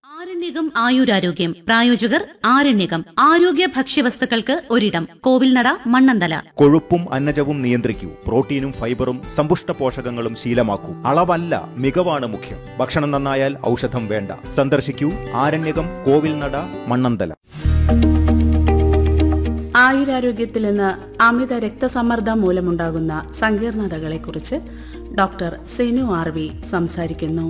ആരണ്യകം ആയുരാരോഗ്യം പ്രായോജകർ ആരണ്യകം ആരോഗ്യ ഭക്ഷ്യവസ്തുക്കൾക്ക് ഒരിടം കോവിൽനട മണ്ണന്തല കൊഴുപ്പും അന്നജവും നിയന്ത്രിക്കൂ പ്രോട്ടീനും ഫൈബറും സമ്പുഷ്ട പോഷകങ്ങളും ശീലമാക്കൂ അളവല്ല മികവാണ് മുഖ്യം ഭക്ഷണം നന്നായാൽ ഔഷധം വേണ്ട സന്ദർശിക്കൂ ആരണ്യകം കോവിൽനട മണ്ണന്തല ആയുരാരോഗ്യത്തിൽ നിന്ന് അമിത രക്തസമ്മർദ്ദം മൂലമുണ്ടാകുന്ന സങ്കീർണതകളെക്കുറിച്ച് ഡോക്ടർ സിനു ആർ വി സംസാരിക്കുന്നു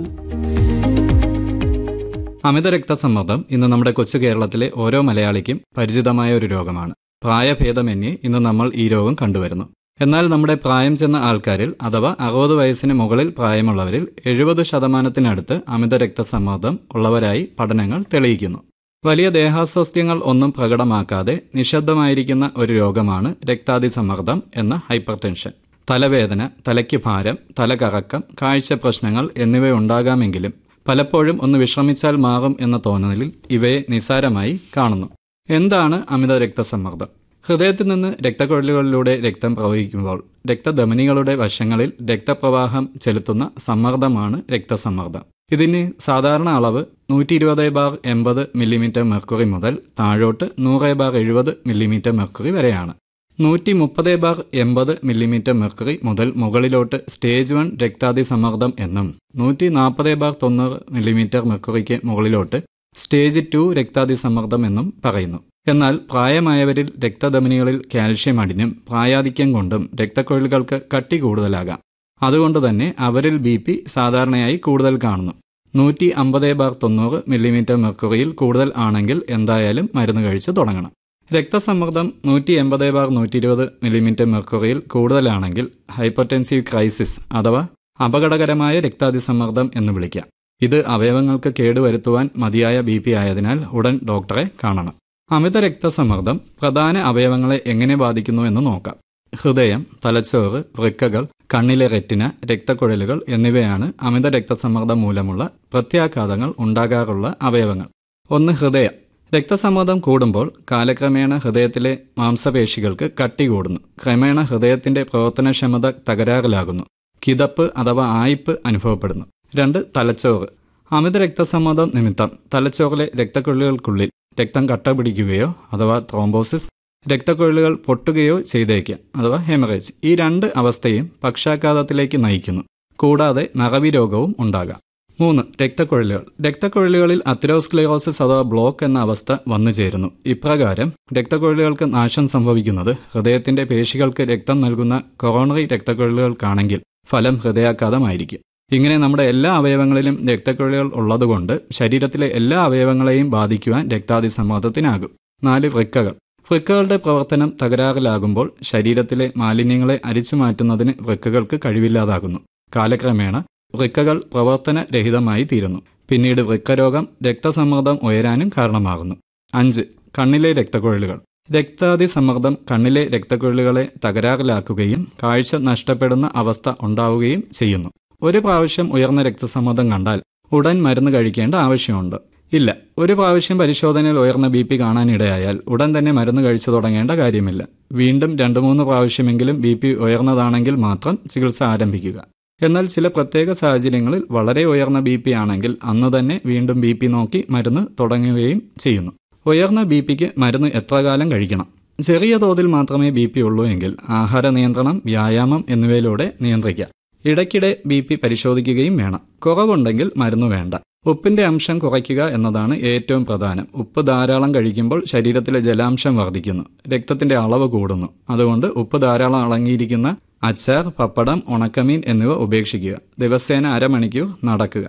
അമിത രക്തസമ്മർദ്ദം ഇന്ന് നമ്മുടെ കൊച്ചു കേരളത്തിലെ ഓരോ മലയാളിക്കും പരിചിതമായ ഒരു രോഗമാണ് പ്രായഭേദമന്യേ ഇന്ന് നമ്മൾ ഈ രോഗം കണ്ടുവരുന്നു എന്നാൽ നമ്മുടെ പ്രായം ചെന്ന ആൾക്കാരിൽ അഥവാ അറുപത് വയസ്സിന് മുകളിൽ പ്രായമുള്ളവരിൽ എഴുപത് ശതമാനത്തിനടുത്ത് അമിത രക്തസമ്മർദ്ദം ഉള്ളവരായി പഠനങ്ങൾ തെളിയിക്കുന്നു വലിയ ദേഹാസ്വാസ്ഥ്യങ്ങൾ ഒന്നും പ്രകടമാക്കാതെ നിശബ്ദമായിരിക്കുന്ന ഒരു രോഗമാണ് രക്താതിസമ്മർദ്ദം എന്ന ഹൈപ്പർ ടെൻഷൻ തലവേദന തലയ്ക്ക് ഭാരം തലകറക്കം കാഴ്ച പ്രശ്നങ്ങൾ എന്നിവയുണ്ടാകാമെങ്കിലും പലപ്പോഴും ഒന്ന് വിശ്രമിച്ചാൽ മാറും എന്ന തോന്നലിൽ ഇവയെ നിസാരമായി കാണുന്നു എന്താണ് അമിത രക്തസമ്മർദ്ദം ഹൃദയത്തിൽ നിന്ന് രക്തക്കുഴലുകളിലൂടെ രക്തം പ്രവഹിക്കുമ്പോൾ രക്തധമനികളുടെ വശങ്ങളിൽ രക്തപ്രവാഹം ചെലുത്തുന്ന സമ്മർദ്ദമാണ് രക്തസമ്മർദ്ദം ഇതിന് സാധാരണ അളവ് നൂറ്റി ഇരുപത് ബാർ എൺപത് മില്ലിമീറ്റർ മെർക്കുറി മുതൽ താഴോട്ട് നൂറ് ബാർ എഴുപത് മില്ലിമീറ്റർ മെർക്കുറി വരെയാണ് നൂറ്റി മുപ്പത് ബാർ എൺപത് മില്ലിമീറ്റർ മെർക്കുറി മുതൽ മുകളിലോട്ട് സ്റ്റേജ് വൺ രക്താതിസമ്മർദ്ദം എന്നും നൂറ്റി നാൽപ്പത് ബാർ തൊണ്ണൂറ് മില്ലിമീറ്റർ മെർക്കുറിക്ക് മുകളിലോട്ട് സ്റ്റേജ് ടു രക്താതിസമ്മർദ്ദം എന്നും പറയുന്നു എന്നാൽ പ്രായമായവരിൽ രക്തധമനികളിൽ കാൽഷ്യം അടിഞ്ഞും പ്രായാധിക്യം കൊണ്ടും രക്തക്കൊഴലുകൾക്ക് കട്ടി കൂടുതലാകാം അതുകൊണ്ട് തന്നെ അവരിൽ ബി പി സാധാരണയായി കൂടുതൽ കാണുന്നു നൂറ്റി അമ്പത് ബാർ തൊണ്ണൂറ് മില്ലിമീറ്റർ മെർക്കുറിയിൽ കൂടുതൽ ആണെങ്കിൽ എന്തായാലും മരുന്ന് കഴിച്ച് തുടങ്ങണം രക്തസമ്മർദ്ദം നൂറ്റി എൺപത് ബാർ നൂറ്റി ഇരുപത് മില്ലിമീറ്റർ മെർക്കുറിയിൽ കൂടുതലാണെങ്കിൽ ഹൈപ്പർടെൻസീവ് ക്രൈസിസ് അഥവാ അപകടകരമായ രക്താതിസമ്മർദ്ദം എന്ന് വിളിക്കാം ഇത് അവയവങ്ങൾക്ക് കേടുവരുത്തുവാൻ മതിയായ ബി പി ആയതിനാൽ ഉടൻ ഡോക്ടറെ കാണണം അമിത രക്തസമ്മർദ്ദം പ്രധാന അവയവങ്ങളെ എങ്ങനെ ബാധിക്കുന്നു എന്ന് നോക്കാം ഹൃദയം തലച്ചോറ് വൃക്കകൾ കണ്ണിലെ റെറ്റിന രക്തക്കുഴലുകൾ എന്നിവയാണ് അമിത രക്തസമ്മർദ്ദം മൂലമുള്ള പ്രത്യാഘാതങ്ങൾ ഉണ്ടാകാറുള്ള അവയവങ്ങൾ ഒന്ന് ഹൃദയം രക്തസമ്മർദ്ദം കൂടുമ്പോൾ കാലക്രമേണ ഹൃദയത്തിലെ മാംസപേശികൾക്ക് കട്ടി കൂടുന്നു ക്രമേണ ഹൃദയത്തിന്റെ പ്രവർത്തനക്ഷമത തകരാറിലാകുന്നു കിതപ്പ് അഥവാ ആയിപ്പ് അനുഭവപ്പെടുന്നു രണ്ട് തലച്ചോറ് അമിത രക്തസമ്മർദ്ദം നിമിത്തം തലച്ചോറിലെ രക്തക്കുഴലുകൾക്കുള്ളിൽ രക്തം കട്ട പിടിക്കുകയോ അഥവാ ത്രോംബോസിസ് രക്തക്കുഴലുകൾ പൊട്ടുകയോ ചെയ്തേക്കാം അഥവാ ഹെമറേജ് ഈ രണ്ട് അവസ്ഥയും പക്ഷാഘാതത്തിലേക്ക് നയിക്കുന്നു കൂടാതെ മറവി രോഗവും ഉണ്ടാകാം മൂന്ന് രക്തക്കുഴലുകൾ രക്തക്കുഴലുകളിൽ അത്തിരോസ്ക്ലിറോസിസ് അഥവാ ബ്ലോക്ക് എന്ന അവസ്ഥ വന്നു ചേരുന്നു ഇപ്രകാരം രക്തക്കുഴലുകൾക്ക് നാശം സംഭവിക്കുന്നത് ഹൃദയത്തിന്റെ പേശികൾക്ക് രക്തം നൽകുന്ന കൊറോണറി രക്തക്കുഴലുകൾക്കാണെങ്കിൽ ഫലം ഹൃദയാഘാതമായിരിക്കും ഇങ്ങനെ നമ്മുടെ എല്ലാ അവയവങ്ങളിലും രക്തക്കുഴലുകൾ ഉള്ളതുകൊണ്ട് ശരീരത്തിലെ എല്ലാ അവയവങ്ങളെയും ബാധിക്കുവാൻ രക്താതിസമ്മർദ്ദത്തിനാകും നാല് വൃക്കകൾ വൃക്കകളുടെ പ്രവർത്തനം തകരാറിലാകുമ്പോൾ ശരീരത്തിലെ മാലിന്യങ്ങളെ അരിച്ചു മാറ്റുന്നതിന് വൃക്കകൾക്ക് കഴിവില്ലാതാകുന്നു കാലക്രമേണ വൃക്കകൾ പ്രവർത്തനരഹിതമായി തീരുന്നു പിന്നീട് വൃക്കരോഗം രക്തസമ്മർദ്ദം ഉയരാനും കാരണമാകുന്നു അഞ്ച് കണ്ണിലെ രക്തക്കുഴലുകൾ രക്താതിസമ്മർദ്ദം കണ്ണിലെ രക്തക്കുഴലുകളെ തകരാറിലാക്കുകയും കാഴ്ച നഷ്ടപ്പെടുന്ന അവസ്ഥ ഉണ്ടാവുകയും ചെയ്യുന്നു ഒരു പ്രാവശ്യം ഉയർന്ന രക്തസമ്മർദ്ദം കണ്ടാൽ ഉടൻ മരുന്ന് കഴിക്കേണ്ട ആവശ്യമുണ്ട് ഇല്ല ഒരു പ്രാവശ്യം പരിശോധനയിൽ ഉയർന്ന ബി പി കാണാനിടയായാൽ ഉടൻ തന്നെ മരുന്ന് കഴിച്ചു തുടങ്ങേണ്ട കാര്യമില്ല വീണ്ടും രണ്ടു മൂന്ന് പ്രാവശ്യമെങ്കിലും ബി പി ഉയർന്നതാണെങ്കിൽ മാത്രം ചികിത്സ ആരംഭിക്കുക എന്നാൽ ചില പ്രത്യേക സാഹചര്യങ്ങളിൽ വളരെ ഉയർന്ന ബി പി ആണെങ്കിൽ അന്ന് തന്നെ വീണ്ടും ബി പി നോക്കി മരുന്ന് തുടങ്ങുകയും ചെയ്യുന്നു ഉയർന്ന ബി പിക്ക് മരുന്ന് എത്ര കാലം കഴിക്കണം ചെറിയ തോതിൽ മാത്രമേ ബി പി ഉള്ളൂ എങ്കിൽ ആഹാര നിയന്ത്രണം വ്യായാമം എന്നിവയിലൂടെ നിയന്ത്രിക്കാം ഇടയ്ക്കിടെ ബി പി പരിശോധിക്കുകയും വേണം കുറവുണ്ടെങ്കിൽ മരുന്ന് വേണ്ട ഉപ്പിന്റെ അംശം കുറയ്ക്കുക എന്നതാണ് ഏറ്റവും പ്രധാനം ഉപ്പ് ധാരാളം കഴിക്കുമ്പോൾ ശരീരത്തിലെ ജലാംശം വർദ്ധിക്കുന്നു രക്തത്തിന്റെ അളവ് കൂടുന്നു അതുകൊണ്ട് ഉപ്പ് ധാരാളം അടങ്ങിയിരിക്കുന്ന അച്ചാർ പപ്പടം ഉണക്കമീൻ എന്നിവ ഉപേക്ഷിക്കുക ദിവസേന അരമണിക്കൂർ നടക്കുക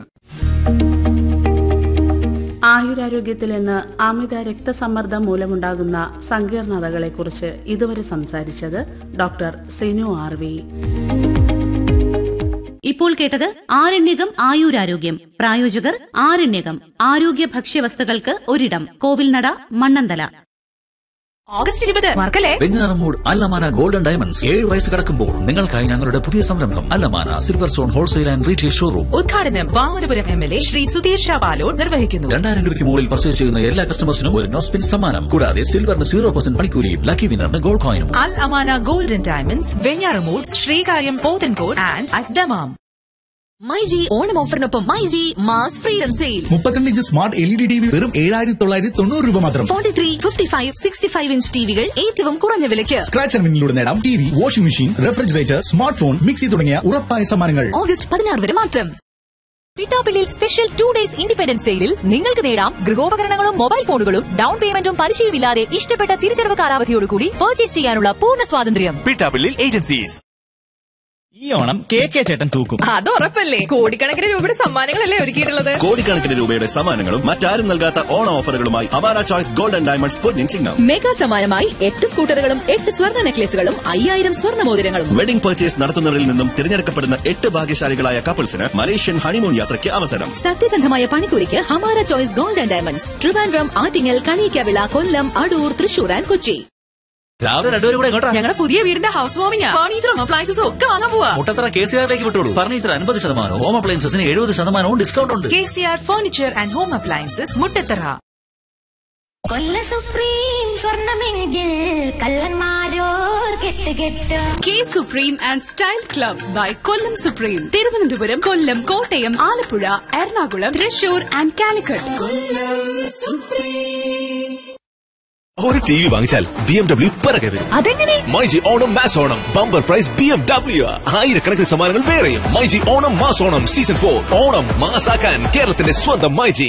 ആയുരാരോഗ്യത്തിൽ നിന്ന് അമിത രക്തസമ്മർദ്ദം മൂലമുണ്ടാകുന്ന സങ്കീർണതകളെക്കുറിച്ച് ഇതുവരെ സംസാരിച്ചത് ഡോക്ടർ സിനു ആർ വി ഇപ്പോൾ കേട്ടത് ആരണ്യകം ആയുരാരോഗ്യം പ്രായോജകർ ആരണ്യകം ആരോഗ്യ ഭക്ഷ്യവസ്തുക്കൾക്ക് ഒരിടം കോവിൽനട മണ്ണന്തല ഓഗസ്റ്റ് ഇരുപത് മറക്കല്ലേ വെഞ്ഞാറമൂട് അല്ലമാന ഗോൾഡൻ ഡയമണ്ട്സ് ഏഴ് വയസ്സ് കടക്കുമ്പോൾ നിങ്ങൾക്കായി ഞങ്ങളുടെ പുതിയ സംരംഭം അല്ലമാന silver zone wholesale and retail showroom ഉദ്ഘാടനം Vamanapuram M L A Shri Sudheesh Balod നിർവഹിക്കുന്നു രണ്ടായിരം രൂപയ്ക്ക് മുകളിൽ പർച്ചേസ് ചെയ്യുന്ന എല്ലാ കസ്റ്റമേഴ്സിനും ഒരു നോസ്പിൻ സമ്മാനം കൂടാതെ സിൽവറിന് സീറോ പെർസെന്റ് പണിക്കൂലിയും ലക്കി വിന്നറിന് ഗോൾഡ് കോയിനും Al Amana golden diamonds Venjaramoodu Sreekaryam Pothencode and at Dammam myG Onam ഓഫറിനൊപ്പം മൈജി മാസ് ഫ്രീഡം സെയിൽ മുപ്പത്തിരണ്ട് inch smart L E D T V വെറും ഏഴായിരത്തി തൊള്ളായിരത്തി തൊണ്ണൂറ് രൂപ മാത്രം forty three fifty five sixty five inch ടിവികൾ ഏറ്റവും കുറഞ്ഞ വിലയ്ക്ക് സ്ക്രാച്ച് ആൻഡ് വിന്നിലൂടെ നേടാം T V washing machine refrigerator smart phone mixie തുടങ്ങിയ ഉറപ്പായ സമ്മാനങ്ങൾ ഓഗസ്റ്റ് പതിനാറ് വരെ മാത്രം പിട്ടാപ്പിള്ളിൽ സ്പെഷ്യൽ ടു ഡേയ്സ് ഇൻഡിപെൻഡൻസ് സെയിലിൽ നിങ്ങൾക്ക് നേടാം ഗൃഹോപകരണങ്ങളും മൊബൈൽ ഫോണുകളും ഡൗൺ പേയ്മെന്റും പലിശയുമില്ലാതെ ഇഷ്ടപ്പെട്ട തിരിച്ചടവ് കാലാവധിയോടുകൂടി പർച്ചേസ് ചെയ്യാനുള്ള പൂർണ്ണ സ്വാതന്ത്ര്യം പിട്ടാപ്പിള്ളിൽ ഏജൻസീസ് ഈ ഓണം കെ കെ ചേട്ടൻ തൂക്കും അത് ഉറപ്പല്ലേ കോടിക്കണക്കിന് രൂപയുടെ സമ്മാനങ്ങളല്ലേ ഒരുക്കിയിട്ടുള്ളത് കോടിക്കണക്കിന് രൂപയുടെ സമ്മാനങ്ങളും മറ്റാരും നൽകാത്ത ഓണ ഓഫറുകളുമായി അവാര ചോയ്സ് ഗോൾഡൻ ഡയമണ്ട്സ് പൊന്നിൻ ചിങ്ങം മെഗാ സമ്മാനമായി എട്ട് സ്കൂട്ടറുകളും എട്ട് സ്വർണ്ണ നെക്ലേസുകളും അയ്യായിരം സ്വർണ്ണ മോതിരങ്ങളും വെഡിംഗ് പർച്ചേസ് നടത്തുന്നവരിൽ നിന്നും തിരഞ്ഞെടുക്കപ്പെടുന്ന എട്ട് ഭാഗ്യശാലികളായ കപ്പിൾസിന് മലേഷ്യൻ ഹണിമൂൺ യാത്രയ്ക്ക് അവസരം സത്യസന്ധമായ പണിക്കൂലിക്ക് Hamara choice gold and diamonds Trivandrum Attingal Kaliyakkavila Kollam Adoor Thrissur and Kochi രാവിലെ രണ്ടുപേരും കൂടെ എങ്ങോട്ടാ ഞങ്ങളുടെ പുതിയ വീടിന്റെ ഹൗസ് വാമിംഗ് ഫർണിച്ചറും അപ്ലയൻസസും ഒക്കെ വാങ്ങാൻ പോവാ മുട്ടത്തറ കെ സി ആറിലേക്ക് വിട്ടോളൂ ഫർണിച്ചർ അൻപത് ശതമാനവും ഹോം അപ്ലയൻസസിന് എഴുപത് ശതമാനവും ഡിസ്കൗണ്ട് ഉണ്ട് K C R furniture and home appliances Muttathara കൊല്ല സുപ്രീം സ്വർണമെങ്കിൽ കള്ളന്മാരോർ കെട്ട് കെട്ട് K supreme and style club by Kollam supreme Thiruvananthapuram Kollam Kottayam Alappuzha Ernakulam Thrissur and Calicut ഒരു ടി വി വാങ്ങിച്ചാൽ ബി എം ഡബ്ല്യു പിറകെ വരും അതെങ്ങനെ myG Onam mass Onam bumper prize B M W ആയിരക്കണക്കിന് സമ്മാനങ്ങൾ വേറെയും myG Onam mass Onam season four Onam മാസാക്കാൻ കേരളത്തിന്റെ സ്വന്തം മൈജി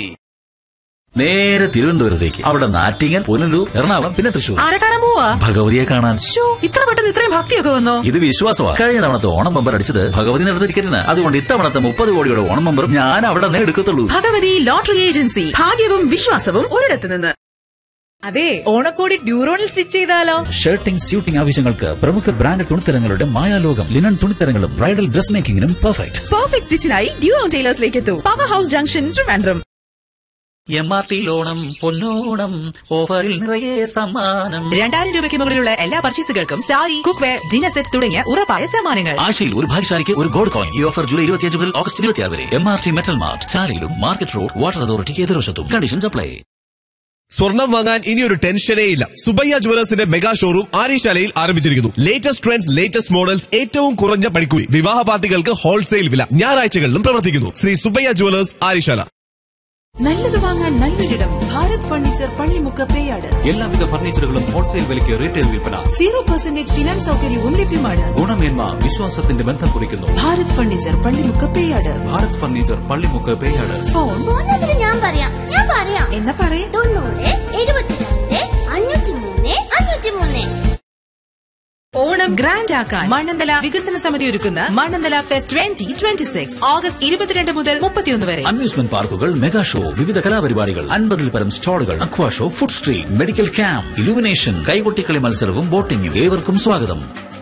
നേരെ തിരുവനന്തപുരത്തേക്ക് അവിടെ നാറ്റിങ്ങൽ പുനലൂർ എറണാകുളം പിന്നെ തൃശൂർ ആരെ കാണാൻ പോവാ ഭഗവതിയെ കാണാൻ ഇത്ര പെട്ടെന്ന് ഇത്രയും ഭക്തിയൊക്കെ വന്നോ ഇത് വിശ്വാസമാണ് കഴിഞ്ഞ തവണത്തെ ഓണം ബമ്പർ അടിച്ചത് ഭഗവതി നടന്ന ടിക്കറ്റിന് അതുകൊണ്ട് ഇത്തവണത്തെ മുപ്പത് കോടിയുടെ ഓണം ബമ്പറും ഞാൻ അവിടെ നിന്ന് എടുക്കത്തുള്ളൂ ഭഗവതി ലോട്ടറി ഏജൻസി ഭാഗ്യവും വിശ്വാസവും ഒരിടത്ത് നിന്ന് അതെ ഓണക്കോടി ഡ്യൂറോണിൽ സ്റ്റിച്ച് ചെയ്താലോ ഷർട്ടിംഗ് സ്യൂട്ടിംഗ് ആവശ്യങ്ങൾക്ക് പ്രമുഖ ബ്രാൻഡ് തുണിത്തരങ്ങളുടെ മായാലോകം ലിനൻ തുണിത്തരങ്ങളും ബ്രൈഡൽ ഡ്രസ് മേക്കിംഗിനും പെർഫെക്റ്റ് പെർഫെക്റ്റ് സ്റ്റിച്ചിനായി ഡ്യൂറോൺ ടൈലേഴ്സിലേക്ക് എത്തൂ power house junction Trivandrum M R T Onam പൊന്നോണം ഓഫറിൽ നിറയെ സമ്മാനം രണ്ടായിരം രൂപയ്ക്ക് മുകളിലുള്ള എല്ലാ പർച്ചേസുകൾക്കും sari cook ware dinner set തുടങ്ങിയ ഉറപ്പായ സമ്മാനങ്ങൾ ആഴ്ചയിൽ ഒരു ഭാഗ്യശാലിക്ക് ഒരു ഗോൾഡ് കോയിൻ ഈ ഓഫർ ജൂലൈ ഇരുപത്തിയഞ്ച് മുതൽ ഓഗസ്റ്റ് ഇരുപത്തിയാറ് വരെ M R T metal mart ചാലയിലും market road water അതോറിറ്റിക്ക് എതിർവശത്തും കണ്ടീഷൻസ് അപ്ലൈ സ്വർണം വാങ്ങാൻ ഇനിയൊരു ടെൻഷനേ ഇല്ല സുബയ്യ ജുവലേഴ്സിന്റെ മെഗാ ഷോറൂം ആര്യശാലയിൽ ആരംഭിച്ചിരിക്കുന്നു ലേറ്റസ്റ്റ് ട്രെൻഡ്സ് ലേറ്റസ്റ്റ് മോഡൽസ് ഏറ്റവും കുറഞ്ഞ പണിക്കൂലി വിവാഹ പാർട്ടികൾക്ക് ഹോൾസെയിൽ വില ഞായറാഴ്ചകളിലും പ്രവർത്തിക്കുന്നു ശ്രീ സുബയ്യ ജുവലേഴ്സ് ആര്യശാല നല്ലത് വാങ്ങാൻ നല്ലൊരിടം ഭാരത് ഫർണിച്ചർ പള്ളിമുക്ക് പേയാട് എല്ലാവിധ ഫർണിച്ചറുകളും ഹോൾസെയിൽ വിലയ്ക്ക് റീറ്റെയിൽ വിൽപ്പന സീറോ പെർസെന്റേജ് ഫിനാൻസ് സൗകര്യവും ലഭ്യമാണ് ഗുണമേന്മ വിശ്വാസത്തിന്റെ ബന്ധം കുറിക്കുന്നു Bharat furniture Pallimukku Peyad Bharat furniture Pallimukku Peyad phone phone number ഞാൻ പറയാം ഞാൻ പറയാം എന്നാ പറയേ തൊണ്ണൂറ് എഴുപത്തിരണ്ട് അഞ്ഞൂറ്റി മൂന്ന് അഞ്ഞൂറ്റി മൂന്ന് ഓണം ഗ്രാൻഡ് ആക്കാൻ മണ്ണന്തല വികസന സമിതി ഒരുക്കുന്ന Mannanthala fest twenty twenty six August ഇരുപത്തിരണ്ട് മുതൽ മുപ്പത്തിയൊന്ന് വരെ അമ്യൂസ്മെന്റ് പാർക്കുകൾ മെഗാ ഷോ വിവിധ കലാപരിപാടികൾ അൻപതിൽ പരം സ്റ്റാളുകൾ aqua show food street medical camp illumination കൈകൊട്ടിക്കളി മത്സരവും ബോട്ടിംഗും ഏവർക്കും സ്വാഗതം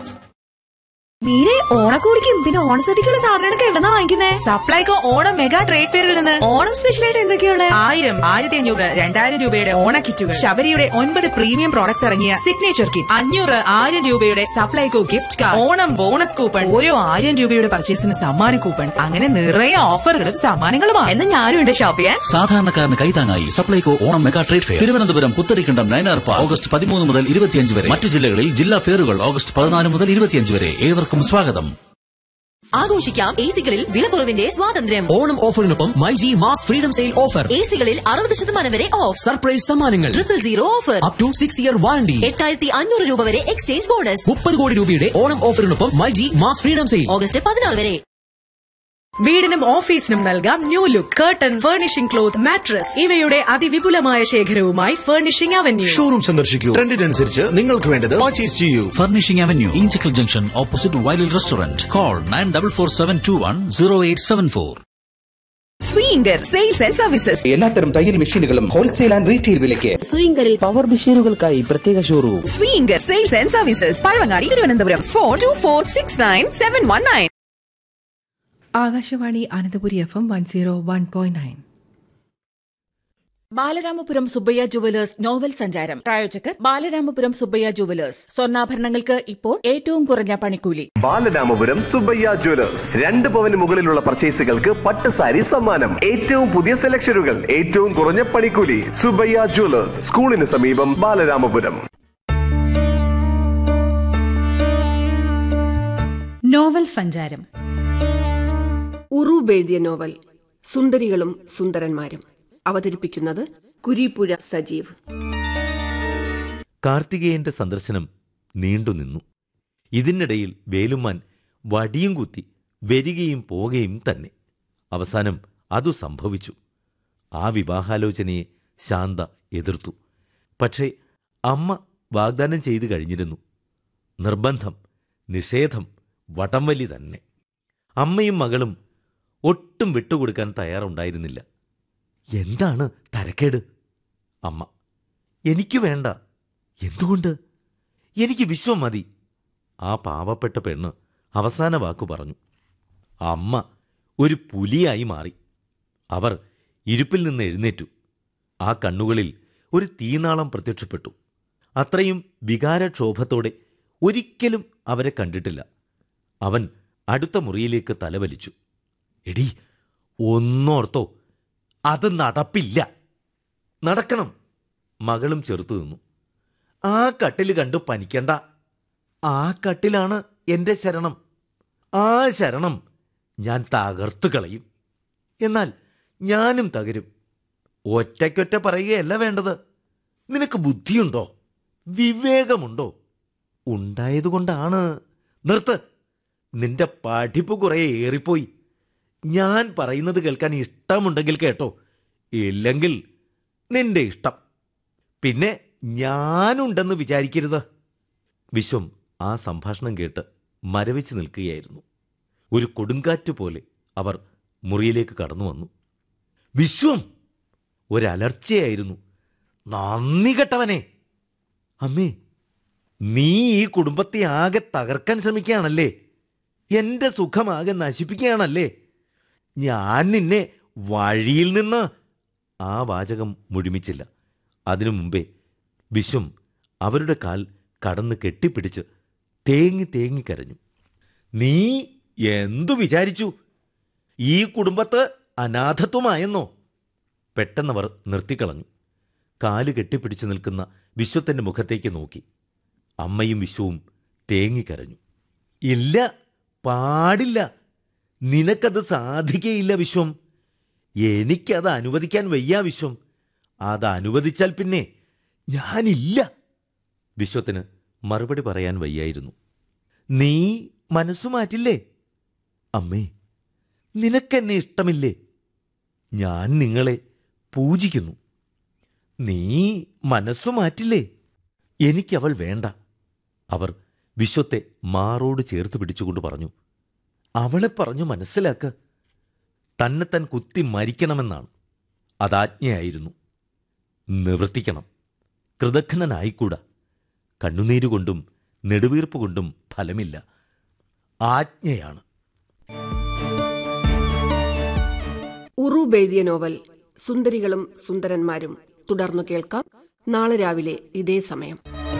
മീരെ ഓണക്കോടിക്കും പിന്നെ ഓണസദ്യക്കുള്ള സാധനങ്ങളൊക്കെ എവിടെന്നാ വാങ്ങിക്കുന്നേ സപ്ലൈകോ ഓണം മെഗാ ട്രേഡ് ഫെയറിൽ നിന്ന് ഓണം സ്പെഷ്യൽ ആയിട്ട് എന്തൊക്കെയാണ് ആയിരം ആയിരത്തി അഞ്ഞൂറ് രണ്ടായിരം രൂപയുടെ ഓണ കിറ്റുകൾ ശബരിയുടെ ഒൻപത് പ്രീമിയം പ്രോഡക്ട്സ് ഇറങ്ങിയ സിഗ്നേച്ചർ കിറ്റ് അഞ്ഞൂറ് ആയിരം രൂപയുടെ Supplyco gift card Onam bonus coupon ഓരോ ആയിരം രൂപയുടെ പർച്ചേസിന് സമ്മാന കൂപ്പൺ അങ്ങനെ നിറയെ ഓഫറുകളും സമ്മാനങ്ങളുമാണ് എന്നാ ഞാനും ഉണ്ട് ഷോപ്പ് ചെയ്യാൻ സാധാരണക്കാരന് കൈതാങ്ങായി Supplyco Onam mega trade fair Thiruvananthapuram Putharikandam Nayanar park August പതിമൂന്ന് മുതൽ ഇരുപത്തിയഞ്ച് വരെ മറ്റു ജില്ലകളിൽ ജില്ലാ ഫെയറുകൾ ഓഗസ്റ്റ് പതിനാല് മുതൽ ഇരുപത്തിയഞ്ച് വരെ ഏവർക്കും സ്വാഗതം ആഘോഷിക്കാം എ സികളിൽ വിലക്കുറവിന്റെ സ്വാതന്ത്ര്യം ഓണം ഓഫറിനൊപ്പം myG mass freedom sale offer A സികളിൽ അറുപത് ശതമാനം വരെ ഓഫ് സർപ്രൈസ് സമ്മാനങ്ങൾ triple zero offer up to six year warranty എട്ടായിരത്തി അഞ്ഞൂറ് രൂപ വരെ എക്സ്ചേഞ്ച് ബോണസ് മുപ്പത് കോടി രൂപയുടെ ഓണം ഓഫറിനൊപ്പം myG mass freedom sale August പതിനാറ് വരെ വീടിനും ഓഫീസിനും നൽകാം new look curtain furnishing cloth mattress ഇവയുടെ അതിവിപുലമായ ശേഖരവുമായി ഫർണിഷിംഗ് അവന്യൂ ഷോറൂം സന്ദർശിക്കൂ ട്രെൻഡിനനുസരിച്ച് നിങ്ങൾക്ക് വേണ്ടത് പർച്ചേസ് ചെയ്യൂ furnishing avenue Injakkal junction opposite വയലിൽ restaurant call nine double four seven two one zero eight seven four സ്വീങ്കർ സെയിൽസ് ആൻഡ് സർവീസസ് എല്ലാത്തരം തയ്യൽ മെഷീനുകളും ഹോൾസെയിൽ ആൻഡ് റീറ്റെയിൽ വിലയ്ക്ക് സ്വീങ്കറിൽ പവർ മെഷീനുകൾക്കായി പ്രത്യേക ഷോറൂം സ്വീങ്കർ sales and services Pazhavangadi Thiruvananthapuram four two four six nine seven one nine Akashvani Ananthapuri F M one zero one point nine Balaramapuram Subbaiah jewellers novel സഞ്ചാരം പ്രായോജകർ ബാലരാമപുരം സുബ്ബയ്യ ജുവലേഴ്സ് സ്വർണ്ണാഭരണങ്ങൾക്ക് ഇപ്പോൾ ഏറ്റവും കുറഞ്ഞ പണിക്കൂലി ബാലരാമപുരം സുബയ്യ ജ്വല്ലേഴ്സ് രണ്ട് പവന് മുകളിലുള്ള പർച്ചേസുകൾക്ക് പട്ട് സാരി സമ്മാനം ഏറ്റവും പുതിയ സെലക്ഷനുകൾ ഏറ്റവും കുറഞ്ഞ പണിക്കൂലി സുബയ്യ ജ്വല്ലേഴ്സ് സ്കൂളിന് സമീപം ബാലരാമപുരം നോവൽ സഞ്ചാരം ഉറൂബ് എഴുതിയ നോവൽ സുന്ദരികളും സുന്ദരന്മാരും അവതരിപ്പിക്കുന്നത് കുരീപ്പുഴ സജീവ് കാർത്തികേയന്റെ സന്ദർശനം നീണ്ടുനിന്നു ഇതിനിടയിൽ വേലുമാൻ വടിയും കുത്തി വരികയും പോകുകയും തന്നെ അവസാനം അതു സംഭവിച്ചു ആ വിവാഹാലോചനയെ ശാന്ത എതിർത്തു പക്ഷേ അമ്മ വാഗ്ദാനം ചെയ്തു കഴിഞ്ഞിരുന്നു നിർബന്ധം നിഷേധം വടംവലി തന്നെ അമ്മയും മകളും ഒട്ടും വിട്ടുകൊടുക്കാൻ തയ്യാറുണ്ടായിരുന്നില്ല എന്താണ് തരക്കേട് അമ്മ എനിക്ക് വേണ്ട എന്തുകൊണ്ട് എനിക്ക് വിശ്വം മതി ആ പാവപ്പെട്ട പെണ്ണ് അവസാന വാക്കു പറഞ്ഞു അമ്മ ഒരു പുലിയായി മാറി അവർ ഇരുപ്പിൽ നിന്ന് എഴുന്നേറ്റു ആ കണ്ണുകളിൽ ഒരു തീനാളം പ്രത്യക്ഷപ്പെട്ടു അത്രയും വികാരക്ഷോഭത്തോടെ ഒരിക്കലും അവരെ കണ്ടിട്ടില്ല അവൻ അടുത്ത മുറിയിലേക്ക് തലവലിച്ചു എടി ഒന്നോർത്തോ അത് നടപ്പില്ല നടക്കണം മകളും ചെറുത്തു നിന്നു ആ കട്ടിൽ കണ്ടു പനിക്കണ്ട ആ കട്ടിലാണ് എൻ്റെ ശരണം ആ ശരണം ഞാൻ തകർത്തു കളയും എന്നാൽ ഞാനും തകരും ഒറ്റയ്ക്കൊറ്റ പറയുകയല്ല വേണ്ടത് നിനക്ക് ബുദ്ധിയുണ്ടോ വിവേകമുണ്ടോ ഉണ്ടായതുകൊണ്ടാണ് നിർത്ത് നിന്റെ പഠിപ്പ് കുറേ ഏറിപ്പോയി ഞാൻ പറയുന്നത് കേൾക്കാൻ ഇഷ്ടമുണ്ടെങ്കിൽ കേട്ടോ ഇല്ലെങ്കിൽ നിന്റെ ഇഷ്ടം പിന്നെ ഞാനുണ്ടെന്ന് വിചാരിക്കരുത് വിശ്വം ആ സംഭാഷണം കേട്ട് മരവിച്ച് നിൽക്കുകയായിരുന്നു ഒരു കൊടുങ്കാറ്റ് പോലെ അവർ മുറിയിലേക്ക് കടന്നു വന്നു വിശ്വം ഒരലർച്ചയായിരുന്നു നന്ദി കെട്ടവനെ അമ്മേ നീ ഈ കുടുംബത്തെ ആകെ തകർക്കാൻ ശ്രമിക്കുകയാണല്ലേ എന്റെ സുഖമാകെ നശിപ്പിക്കുകയാണല്ലേ ഞാൻ നിന്നെ വഴിയിൽ നിന്ന് ആ വാചകം മുഴുമിച്ചില്ല അതിനു മുമ്പേ വിശ്വം അവരുടെ കാൽ കടന്ന് കെട്ടിപ്പിടിച്ച് തേങ്ങി തേങ്ങി കരഞ്ഞു നീ എന്തു വിചാരിച്ചു ഈ കുടുംബത്ത് അനാഥത്വമായെന്നോ പെട്ടെന്നവർ നിർത്തിക്കളഞ്ഞു കാല് കെട്ടിപ്പിടിച്ചു നിൽക്കുന്ന വിശ്വത്തിന്റെ മുഖത്തേക്ക് നോക്കി അമ്മയും വിശ്വവും തേങ്ങിക്കരഞ്ഞു ഇല്ല പാടില്ല നിനക്കത് സാധിക്കയില്ല വിശ്വം എനിക്കത് അനുവദിക്കാൻ വയ്യ വിശ്വം അത് അനുവദിച്ചാൽ പിന്നെ ഞാനില്ല വിശ്വത്തിന് മറുപടി പറയാൻ വയ്യായിരുന്നു നീ മനസ്സു മാറ്റില്ലേ അമ്മേ നിനക്കെന്നെ ഇഷ്ടമില്ലേ ഞാൻ നിങ്ങളെ പൂജിക്കുന്നു നീ മനസ്സു മാറ്റില്ലേ എനിക്കവൾ വേണ്ട അവർ വിശ്വത്തെ മാറോട് ചേർത്ത് പിടിച്ചുകൊണ്ട് പറഞ്ഞു അവളെ പറഞ്ഞു മനസ്സിലാക്ക തന്നെ താൻ കുത്തി മരിക്കണമെന്നാണ് അതാജ്ഞയായിരുന്നു നിവർത്തിക്കണം കൃതഘ്നനായിക്കൂടാ കണ്ണുനീരുകൊണ്ടും നെടുവീർപ്പ് കൊണ്ടും ഫലമില്ല ആജ്ഞയാണ് ഉറൂബ് എഴുതിയ നോവൽ സുന്ദരികളും സുന്ദരന്മാരും തുടർന്നു കേൾക്കാം നാളെ രാവിലെ ഇതേ സമയം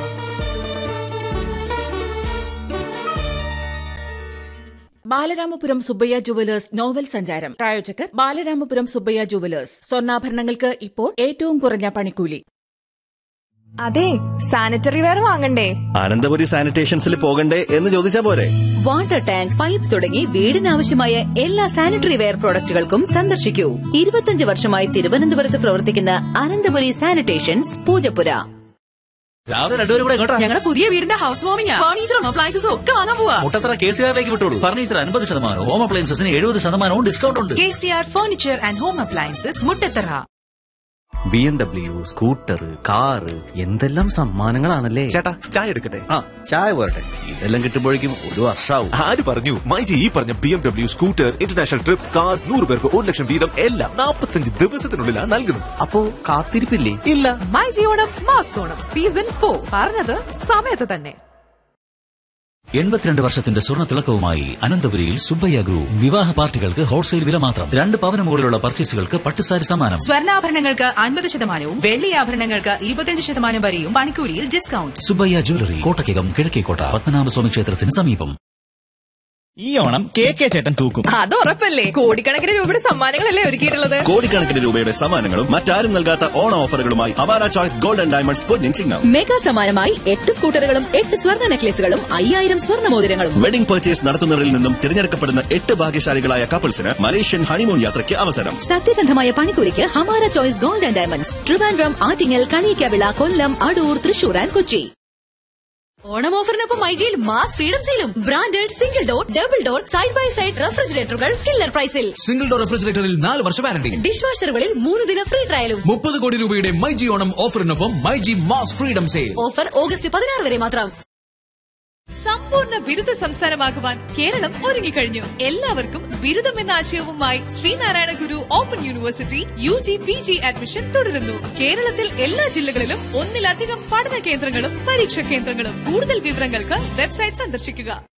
ബാലരാമപുരം സുബ്ബയ്യ ജുവലേഴ്സ് നോവൽ സഞ്ചാരം പ്രായോജകർ ബാലരാമപുരം സുബ്ബയ്യ ജുവലേഴ്സ് സ്വർണ്ണാഭരണങ്ങൾക്ക് ഇപ്പോൾ ഏറ്റവും കുറഞ്ഞ പണിക്കൂലി അതെ സാനിറ്ററി വെയർ വാങ്ങണ്ടേ അനന്തപുരി സാനിറ്റേഷൻസിൽ പോകണ്ടേ എന്ന് ചോദിച്ചാ പോരെ വാട്ടർ ടാങ്ക് പൈപ്പ് തുടങ്ങി വീടിനാവശ്യമായ എല്ലാ സാനിറ്ററി വെയർ പ്രോഡക്റ്റുകൾക്കും സന്ദർശിക്കൂ ഇരുപത്തിയഞ്ച് വർഷമായി തിരുവനന്തപുരത്ത് പ്രവർത്തിക്കുന്ന അനന്തപുരി സാനിറ്റേഷൻസ് പൂജപ്പുര രാവിലെ രണ്ടുപേരും കൂടെ ഇങ്ങോട്ടാ ഞങ്ങളുടെ പുതിയ വീടിന്റെ ഹൗസ് വാമിംഗ് ഫർണിച്ചറും അപ്ലയൻസസും ഒക്കെ വാങ്ങാൻ പോവാ മുട്ടത്തറ കെ സി ആറിലേക്ക് വിട്ടോളൂ ഫർണിച്ചർ അൻപത് ശതമാനവും ഹോം അപ്ലയൻസസിന് എഴുപത് ശതമാനവും ഡിസ്കൗണ്ട് ഉണ്ട് K C R furniture and home appliances Muttathara B M W scooter car എന്തെല്ലാം സമ്മാനങ്ങളാണല്ലേ ചേട്ടാ ചായ എടുക്കട്ടെ ആ ചായ പോരട്ടെ ഇതെല്ലാം കിട്ടുമ്പോഴേക്കും ഒരു വർഷാവും ആര് പറഞ്ഞു മൈജി ഈ പറഞ്ഞ B M W scooter international trip car നൂറ് പേർക്ക് ഒരു ലക്ഷം വീതം എല്ലാം നാൽപ്പത്തഞ്ച് ദിവസത്തിനുള്ളിലാണ് നൽകുന്നത് അപ്പോ കാത്തിരിപ്പില്ലേ ഇല്ല മൈ ജിയോണം മാസോണം സീസൺ ഫോർ പറഞ്ഞത് സമയത്ത് തന്നെ എൺപത്തിരണ്ട് വർഷത്തിന്റെ സ്വർണ്ണ തിളക്കവുമായി അനന്തപുരിയിൽ സുബ്ബയ്യ ഗ്രൂപ്പ് വിവാഹ പാർട്ടികൾക്ക് ഹോൾസെയിൽ വില മാത്രം രണ്ട് പവന് മുകളിലുള്ള പർച്ചേസുകൾക്ക് പട്ടുസാരി സമ്മാനം സ്വർണ്ണാഭരണങ്ങൾക്ക് അൻപത് ശതമാനവും വെള്ളി ആഭരണങ്ങൾക്ക് ഇരുപത്തിയഞ്ച് ശതമാനം വരെയും പണിക്കൂലിയിൽ ഡിസ്കൗണ്ട് സുബ്ബയ്യ ജ്വല്ലറി കോട്ടയ്ക്കകം കിഴക്കേക്കോട്ട പത്മനാഭസ്വാമി ക്ഷേത്രത്തിന് സമീപം ഈ ഓണം കെ കെ ചേട്ടൻ തൂക്കും അത് ഉറപ്പല്ലേ കോടിക്കണക്കിന് രൂപയുടെ സമ്മാനങ്ങളല്ലേ ഒരുക്കിയിട്ടുള്ളത് കോടിക്കണക്കിന് രൂപയുടെ സമ്മാനങ്ങളും മറ്റാരും നൽകാത്ത ഓണ ഓഫറുകളുമായി അവാര ചോയ്സ് ഗോൾഡ് ആൻഡ് ഡയമണ്ട്സ് പൊന്നിൻ ചിങ്ങം മെഗാ സമ്മാനമായി എട്ട് സ്കൂട്ടറുകളും എട്ട് സ്വർണ്ണ നെക്ലേസുകളും അയ്യായിരം സ്വർണ്ണ മോതിരങ്ങളും വെഡിംഗ് പർച്ചേസ് നടത്തുന്നവരിൽ നിന്നും തിരഞ്ഞെടുക്കപ്പെടുന്ന എട്ട് ഭാഗ്യശാലികളായ കപ്പിൾസിന് മലേഷ്യൻ ഹണിമൂൺ യാത്രയ്ക്ക് അവസരം സത്യസന്ധമായ പണിക്കൂലിക്ക് Hamara choice gold and diamonds Trivandrum Attingal Kaliyakkavila Kollam Adoor Thrissur and Kochi Onam ഓഫറിനൊപ്പം മൈജിയിൽ മാസ് ഫ്രീഡം സെയിലും branded single door double door side by side റെഫ്രിജറേറ്ററുകൾ കില്ലർ പ്രൈസിൽ സിംഗിൾ ഡോർ റെഫ്രിജറേറ്ററിൽ നാല് വർഷ വാറണ്ടി ഡിഷ് വാഷറുകളിൽ മൂന്ന് ദിന ഫ്രീ ട്രയലും മുപ്പത് കോടി രൂപയുടെ മൈജി ഓണം ഓഫറിനൊപ്പം myG mass freedom sale offer August പതിനാറ് വരെ മാത്രം സമ്പൂർണ്ണ ബിരുദ സംസ്ഥാനമാകുവാൻ കേരളം ഒരുങ്ങിക്കഴിഞ്ഞു എല്ലാവർക്കും ബിരുദം എന്ന ആശയവുമായി Sreenarayana Guru open university U G P G admission തുടരുന്നു കേരളത്തിൽ എല്ലാ ജില്ലകളിലും ഒന്നിലധികം പഠന കേന്ദ്രങ്ങളും പരീക്ഷാ കേന്ദ്രങ്ങളും കൂടുതൽ വിവരങ്ങൾക്ക് വെബ്സൈറ്റ് സന്ദർശിക്കുക